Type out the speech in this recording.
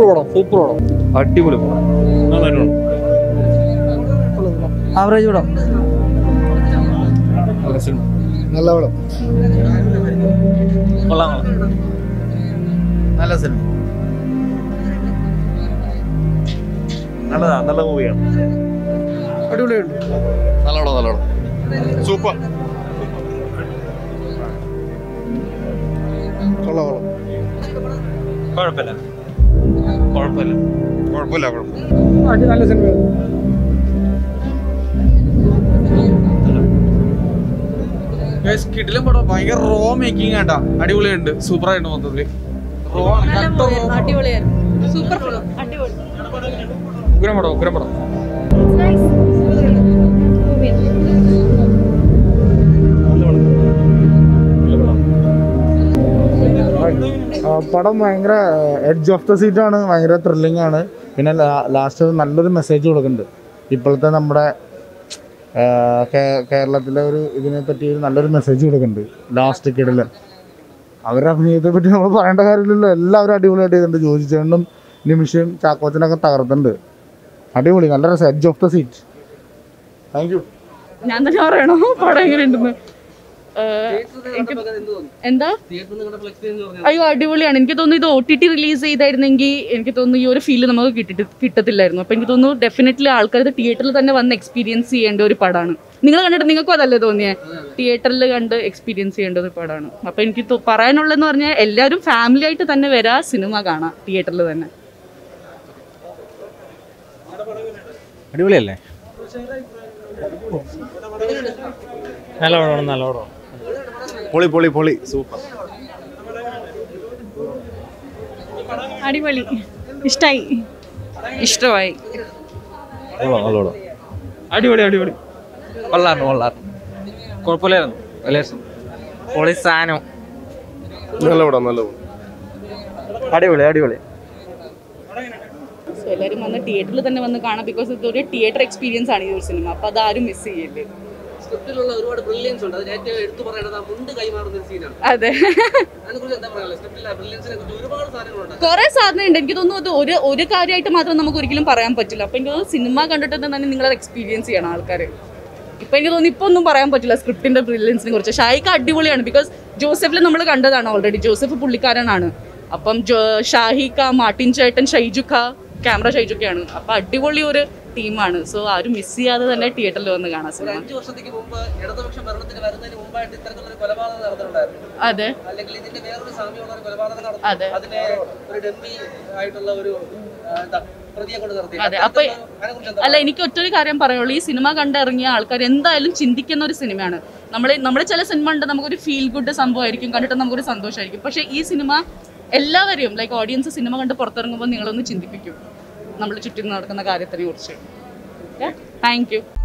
പടം സൂപ്പർ പടം അടിപൊളി പടം നന്നായിട്ടുണ്ട് ആവറേജ് പടം നല്ല സിനിമ നല്ല പടം കൊള്ളാം നല്ല സിനിമ നല്ലതാ നല്ല മൂവിയാണ് അടിപൊളിയുണ്ട് നല്ല പടം നല്ല പടം സൂപ്പർ കൊള്ളാം കൊള്ളാം കുഴപ്പമില്ല കുഴപ്പമില്ല കുഴപ്പമില്ല കുഴപ്പമില്ല അടി നല്ല സിനിമ കിടിലും പടം ഭയങ്കര റോ മേക്കിംഗ് ആട്ടാ അടിപൊളിയുണ്ട് സൂപ്പർ ആയിട്ട് മൊത്തത്തില് റോ ആണ് കട്ട raw. അടിപൊളിയായിരുന്നു സൂപ്പർ ഫിലിം അടിപൊളി ഉഗ്രം പടം ഉഗ്രം പടം ആ, പടം ഭയങ്കര എഡ്ജ് ഓഫ് ദ സീറ്റ് ആണ് ഭയങ്കര ത്രില്ലിംഗ് ആണ് പിന്നെ ലാസ്റ്റ് നല്ലൊരു മെസ്സേജ് കൊടുക്കുന്നുണ്ട് ഇപ്പോഴത്തെ നമ്മുടെ ആ, കേ- കേരളത്തിലെ ഒരു ഇതിനെ പറ്റി ഒരു നല്ലൊരു മെസ്സേജ് കൊടുക്കുന്നുണ്ട് ലാസ്റ്റ് കിടല് അവരുടെ അഭിനയത്തെ പറ്റി നമ്മൾ പറയേണ്ട കാര്യമില്ലല്ലോ എല്ലാവരും അടിപൊളിയായിട്ട് ചെയ്തിട്ടുണ്ട് ജോജിച്ചേണ്ടും നിമിഷം ചാക്കോച്ചനൊക്കെ തകർത്തുണ്ട് അടിപൊളി നല്ല രസം edge of the seat thank you ഞാൻ തന്നെ പറയണോ പടം എങ്ങനെയുണ്ടെന്ന് ഏഹ്, എനിക്ക് എന്താ അയ്യോ അടിപൊളിയാണ് എനിക്ക് തോന്നുന്നു ഇത് ഒ ടി ടി റിലീസ് ചെയ്തായിരുന്നെങ്കിൽ എനിക്ക് തോന്നുന്നു ഈ ഒരു ഫീല് നമുക്ക് കിട്ടിട്ട് കിട്ടത്തില്ലായിരുന്നു അപ്പൊ എനിക്ക് തോന്നുന്നു ഡെഫിനറ്റ്ലി ആൾക്കാർ ഇത് തിയേറ്ററിൽ തന്നെ വന്ന് എക്സ്പീരിയൻസ് ചെയ്യേണ്ട ഒരു പടമാണ് നിങ്ങൾ കണ്ടിട്ട് നിങ്ങൾക്കും അതല്ലേ തോന്നിയേ തിയേറ്ററിൽ കണ്ട് എക്സ്പീരിയൻസ് ചെയ്യേണ്ട ഒരു പടമാണ് അപ്പൊ എനിക്ക് തോ- പറയാനുള്ളതെന്ന് പറഞ്ഞാൽ എല്ലാവരും ഫാമിലി ആയിട്ട് തന്നെ വരാ സിനിമ കാണാം തിയേറ്ററിൽ തന്നെ അടിപൊളിയല്ലേ നല്ല പടമാണ് നല്ല പടമാണ് പൊളി പൊളി പൊളി സൂപ്പർ അടിപൊളി ഇഷ്ടായി ഇഷ്ടമായി നല്ല പടം അടിപൊളി അടിപൊളി കൊള്ളാറുണ്ട് കൊള്ളാറുണ്ട് കുഴപ്പമില്ലായിരുന്നു വലിയ രസം പൊളി സാധനം നല്ല പടം നല്ല പടം അടിപൊളി അടിപൊളി സോ എല്ലാവരും വന്ന് തിയേറ്ററിൽ തന്നെ വന്ന് കാണാം ബിക്കോസ് ഇതൊരു തിയേറ്റർ എക്സ്പീരിയൻസ് ആണ് ഈ ഒരു സിനിമ അപ്പൊ അതാരും മിസ് ചെയ്യല്ലേ സ്ക്രിപ്റ്റിലുള്ള ഒരുപാട് ബ്രില്യൻസ് ഉണ്ട് അതിന് ഏറ്റവും എടുത്തു പറയേണ്ടത് ആ മുണ്ട് കൈമാറുന്ന ഒരു സീനാണ് അതെ അതിനെക്കുറിച്ച് എന്താ പറയാനുള്ളത് സ്ക്രിപ്റ്റിലെ ബ്രില്യൻസിനെ കുറിച്ച് ഒരുപാട് സാധനങ്ങളുണ്ട് കുറെ സാധനം ഉണ്ട് എനിക്ക് തോന്നുന്നു അത് ഒരു ഒരു കാര്യമായിട്ട് മാത്രം നമുക്ക് ഒരിക്കലും പറയാൻ പറ്റില്ല അപ്പൊ എനിക്ക് തോന്നുന്നു സിനിമ കണ്ടിട്ട് തന്നെ നിങ്ങൾ എക്സ്പീരിയൻസ് ചെയ്യണം ആൾക്കാർ ഇപ്പൊ എനിക്ക് തോന്നുന്നു ഇപ്പൊ ഒന്നും പറയാൻ പറ്റില്ല സ്ക്രിപ്റ്റിന്റെ ബ്രില്യൻസിനെ കുറിച്ച് ഷായിക്ക് അടിപൊളിയാണ് ബിക്കോസ് ജോസഫിൽ നമ്മൾ കണ്ടതാണ് ഓൾറെഡി ജോസഫ് പുള്ളിക്കാരനാണ് അപ്പം ജോ ഷാഹിക്ക മാർട്ടിൻ ചേട്ടൻ ഷൈജുഖ ക്യാമറ ഷൈജുക്കയാണ് അപ്പൊ അടിപൊളി ഒരു ടീമാണ് സോ ആരും മിസ് ചെയ്യാതെ തന്നെ തിയേറ്ററിൽ വന്ന് കാണാൻ ഒരു സിനിമ അഞ്ചു വർഷത്തേക്ക് മുമ്പ് ഇടതുപക്ഷം ഭരണത്തിന് വരുന്നതിന് മുമ്പായിട്ട് ഇത്തരത്തിലൊരു കൊലപാതകം നടന്നിട്ടുണ്ടായിരുന്നു അതെ അല്ലെങ്കിൽ ഇതിന്റെ വേറൊരു സാമ്യമുള്ള ഒരു കൊലപാതകം നടന്നു അതെ. അതിനെ ഒരു ഡെമ്പി ആയിട്ടുള്ള ഒരു ആ, എന്താ പ്രതിയെ കൊണ്ട് നടത്തി അതെ, അപ്പൊ- അതിനെക്കുറിച്ച് എന്താ അല്ല എനിക്ക് ഒറ്റൊരു കാര്യം പറയുള്ളൂ ഈ സിനിമ കണ്ടിറങ്ങിയ ആൾക്കാർ എന്തായാലും ചിന്തിക്കുന്ന ഒരു സിനിമയാണ് നമ്മൾ നമ്മൾ ചില സിനിമ ഉണ്ട് നമുക്കൊരു ഫീൽ ഗുഡ് സംഭവമായിരിക്കും കണ്ടിട്ട് നമുക്കൊരു സന്തോഷമായിരിക്കും പക്ഷേ ഈ സിനിമ എല്ലാവരെയും ലൈക്ക് ഓഡിയൻസ് സിനിമ കണ്ട് പുറത്തിറങ്ങുമ്പോൾ നിങ്ങളൊന്ന് ചിന്തിപ്പിക്കും നമ്മൾ ചുറ്റും നടക്കുന്ന കാര്യത്തിനെ കുറിച്ച് താങ്ക് യു